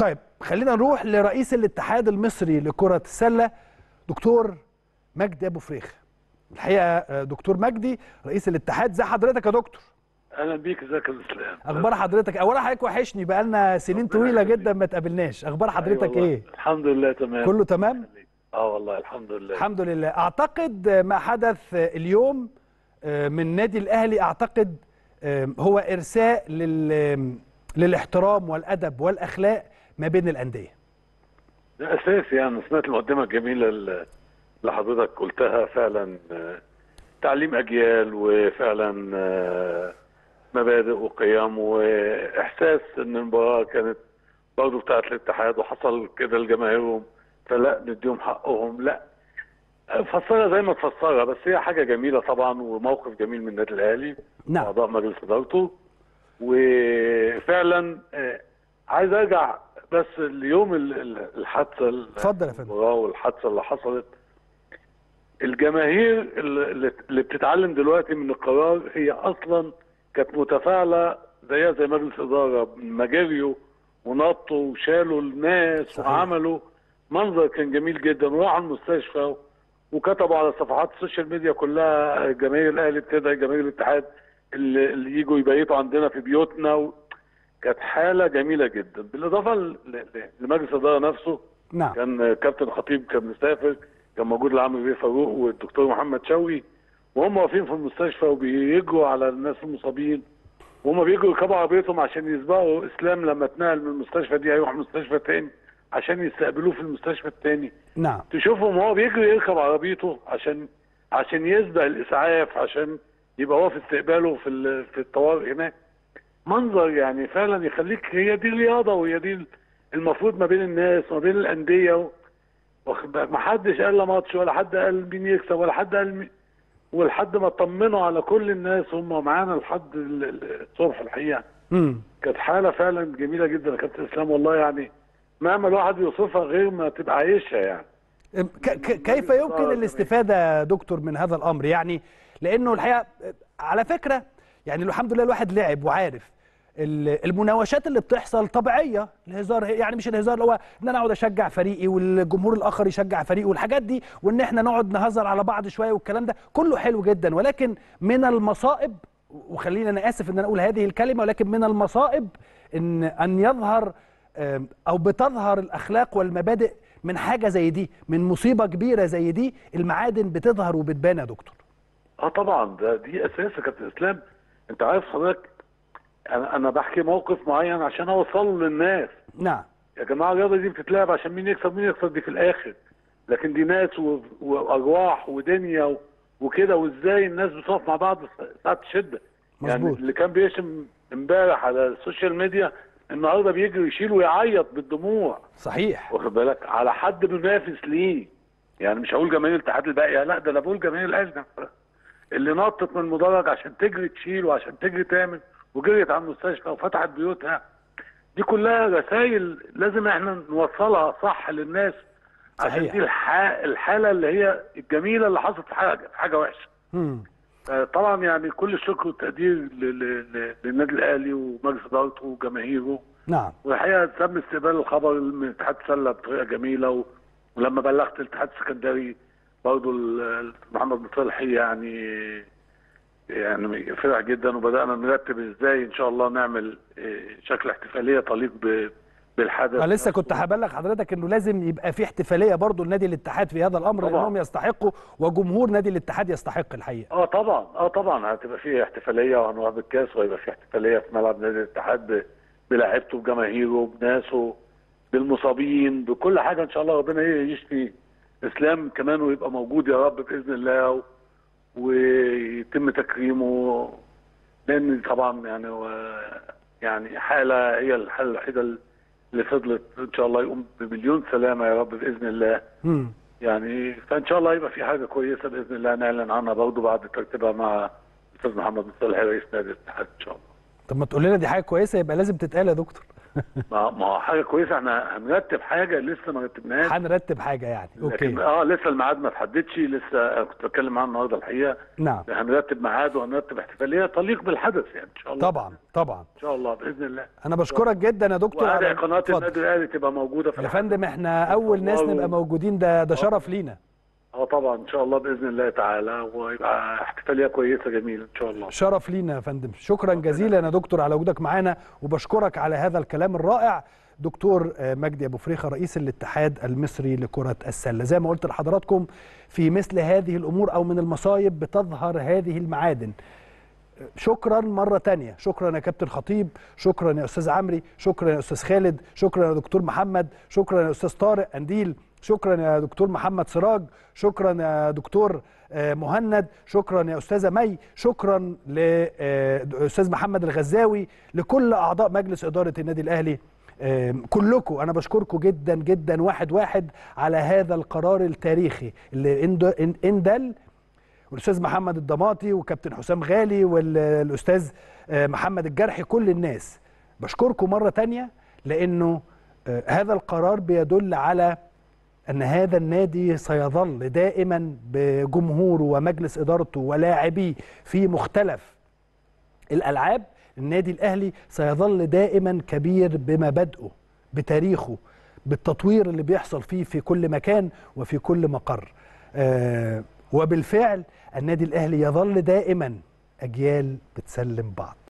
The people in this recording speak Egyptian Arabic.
طيب خلينا نروح لرئيس الاتحاد المصري لكرة السلة دكتور مجدي أبو فريخ الحقيقة آه، دكتور مجدي رئيس الاتحاد زي حضرتك يا دكتور اهلا بيك ازيك يا اسلام أخبار حضرتك أولا حضرتك وحشني بقالنا سنين ربنا طويلة يخليك. جدا ما تقابلناش أخبار حضرتك أيوة والله. إيه؟ الحمد لله تمام كله تمام؟ اه والله الحمد لله الحمد لله أعتقد آه، ما حدث آه، اليوم آه، من نادي الأهلي أعتقد آه، هو إرساء لل آه، للاحترام والأدب والأخلاق ما بين الأندية ده اساسي يعني سمعت المقدمه الجميله اللي اللي حضرتك قلتها فعلا آه، تعليم اجيال وفعلا آه، مبادئ وقيم واحساس ان المباراه كانت برضه بتاعت الاتحاد وحصل كده لجماهيرهم فلا نديهم حقهم لا فسرها زي ما تفسرها بس هي حاجه جميله طبعا وموقف جميل من النادي الاهلي نعم اعضاء مجلس ادارته وفعلا آه، عايز ارجع بس اليوم ال- ال- الحادثه اتفضل يا فندم. المباراة والحادثه اللي حصلت الجماهير اللي اللي بتتعلم دلوقتي من القرار هي اصلا كانت متفاعله زيها زي مجلس اداره ما جريوا ونطوا وشالوا الناس صحيح. وعملوا منظر كان جميل جدا وراحوا المستشفى وكتبوا على صفحات السوشيال ميديا كلها جماهير الاهلي بتدعي جماهير الاتحاد اللي, اللي يجوا يبيتوا عندنا في بيوتنا و... كانت حاله جميله جدا بالاضافه ل- ل- لمجلس الاداره نفسه نعم كان كابتن خطيب كان مسافر كان موجود العم بيه فاروق والدكتور محمد شوقي وهم واقفين في المستشفى وبيجروا على الناس المصابين وهم بيجروا يركبوا عربيتهم عشان يسبقوا اسلام لما اتنقل من المستشفى دي هيروح مستشفى تاني عشان يستقبلوه في المستشفى التاني نعم تشوفهم وهو بيجري يركب عربيته عشان عشان يسبق الاسعاف عشان يبقى هو في استقباله في ال- في الطوارئ هناك منظر يعني فعلا يخليك هي دي الرياضه وهي دي المفروض ما بين الناس وما بين الانديه و... واخد بالك؟ ما حدش قال لا ماتش ولا حد قال مين يكسب ولا حد قال مين ولحد ما اطمنوا على كل الناس هم معانا لحد ال- ال- الصبح الحقيقه امم كانت حاله فعلا جميله جدا يا كابتن اسلام والله يعني مهما الواحد يوصفها غير ما تبقى عايشها يعني ك- ك- كيف يمكن الاستفادة يا دكتور من هذا الأمر يعني لأنه الحقيقة على فكرة يعني الحمد لله الواحد لعب وعارف ال- المناوشات اللي بتحصل طبيعية الهزار يعني مش الهزار اللي هو ان انا اقعد اشجع فريقي والجمهور الاخر يشجع فريقه والحاجات دي وان احنا نقعد نهزر على بعض شوية والكلام ده كله حلو جدا ولكن من المصائب وخلينا انا اسف ان انا اقول هذه الكلمة ولكن من المصائب ان ان يظهر آم، او بتظهر الاخلاق والمبادئ من حاجه زي دي من مصيبه كبيره زي دي المعادن بتظهر وبتبان يا دكتور اه طبعا ده دي اساس يا كابتن اسلام انت عارف حضرتك انا انا بحكي موقف معين عشان اوصله للناس نعم يا جماعه الرياضه دي بتتلعب عشان مين يكسب مين يخسر دي في الاخر لكن دي ناس و- وارواح ودنيا و- وكده وازاي الناس بتقف مع بعض ساعه الشده يعني مظبوط. اللي كان بيشتم امبارح على السوشيال ميديا النهارده بيجري يشيل ويعيط بالدموع صحيح واخد بالك على حد منافس ليه يعني مش هقول جماهير الاتحاد الباقيه لا ده انا بقول جماهير الاهلي نفسها. اللي نطت من المدرج عشان تجري تشيل وعشان تجري تعمل وجريت على المستشفى وفتحت بيوتها دي كلها رسائل لازم احنا نوصلها صح للناس عشان صحيح. دي الح... الحاله اللي هي الجميله اللي حصلت في حاجه في حاجه وحشه مم. آه، طبعا يعني كل الشكر والتقدير ل... ل... ل... للنادي الاهلي ومجلس ادارته وجماهيره نعم والحقيقه تم استقبال الخبر من اتحاد السله بطريقه جميله و... ولما بلغت الاتحاد السكندري برضه ال- محمد مصلحي يعني يعني فرح جدا وبدانا نرتب ازاي ان شاء الله نعمل آه، شكل احتفاليه تليق ب... بالحدث انا لسه كنت هبلغ حضرتك انه لازم يبقى في احتفاليه برضو لنادي الاتحاد في هذا الامر طبعا. لانهم يستحقوا وجمهور نادي الاتحاد يستحق الحقيقه اه طبعا اه طبعا هتبقى فيه احتفاليه وهنوهب الكاس وهيبقى فيه احتفاليه في ملعب نادي الاتحاد ب- بلاعيبته بجماهيره بناسه بالمصابين بكل حاجه ان شاء الله ربنا يشفي اسلام كمان ويبقى موجود يا رب باذن الله و... ويتم تكريمه لان طبعا يعني و... يعني حاله هي الحاله الوحيده اللي فضلت ان شاء الله يقوم بمليون سلامه يا رب باذن الله مم. يعني فان شاء الله يبقى في حاجه كويسه باذن الله نعلن عنها برضه بعد ترتيبها مع الاستاذ محمد مصطفى رئيس نادي الاتحاد ان شاء الله. طب ما تقول لنا دي حاجه كويسه يبقى لازم تتقال يا دكتور ما ما هو حاجه كويسه احنا هنرتب حاجه لسه ما رتبناهاش هنرتب حاجه يعني لكن اوكي اه لسه الميعاد ما اتحددش لسه كنت بتكلم معاه النهارده الحقيقه نعم هنرتب ميعاد وهنرتب احتفاليه تليق بالحدث يعني ان شاء الله طبعا طبعا ان شاء الله باذن الله انا بشكرك جدا يا دكتور وادعي على قناه اتفضل. النادي الاهلي تبقى موجوده في يا الحدث. فندم احنا اول ناس الله نبقى و- موجودين ده ده شرف لينا اه طبعا ان شاء الله باذن الله تعالى ويبقى احتفاليه كويسه جميله ان شاء الله شرف لينا يا فندم شكرا جزيلا يا دكتور على وجودك معانا وبشكرك على هذا الكلام الرائع دكتور آه، مجدي ابو فريخه رئيس الاتحاد المصري لكره السله زي ما قلت لحضراتكم في مثل هذه الامور او من المصايب بتظهر هذه المعادن شكرا مرة تانية شكرا يا كابتن خطيب شكرا يا أستاذ عمري شكرا يا أستاذ خالد شكرا يا دكتور محمد شكرا يا أستاذ طارق أنديل شكرا يا دكتور محمد سراج شكرا يا دكتور آه، مهند شكرا يا أستاذة مي شكرا لأستاذ محمد الغزاوي لكل أعضاء مجلس إدارة النادي الأهلي آم، كلكم انا بشكركم جدا جدا واحد واحد على هذا القرار التاريخي اللي اند- ان- اندل والاستاذ محمد الضماطي وكابتن حسام غالي والاستاذ آه، محمد الجرحي كل الناس بشكركم مره تانية لانه آه، هذا القرار بيدل على ان هذا النادي سيظل دائما بجمهوره ومجلس ادارته ولاعبيه في مختلف الالعاب النادي الاهلي سيظل دائما كبير بمبادئه بتاريخه بالتطوير اللي بيحصل فيه في كل مكان وفي كل مقر آه وبالفعل النادي الاهلي يظل دائما اجيال بتسلم بعض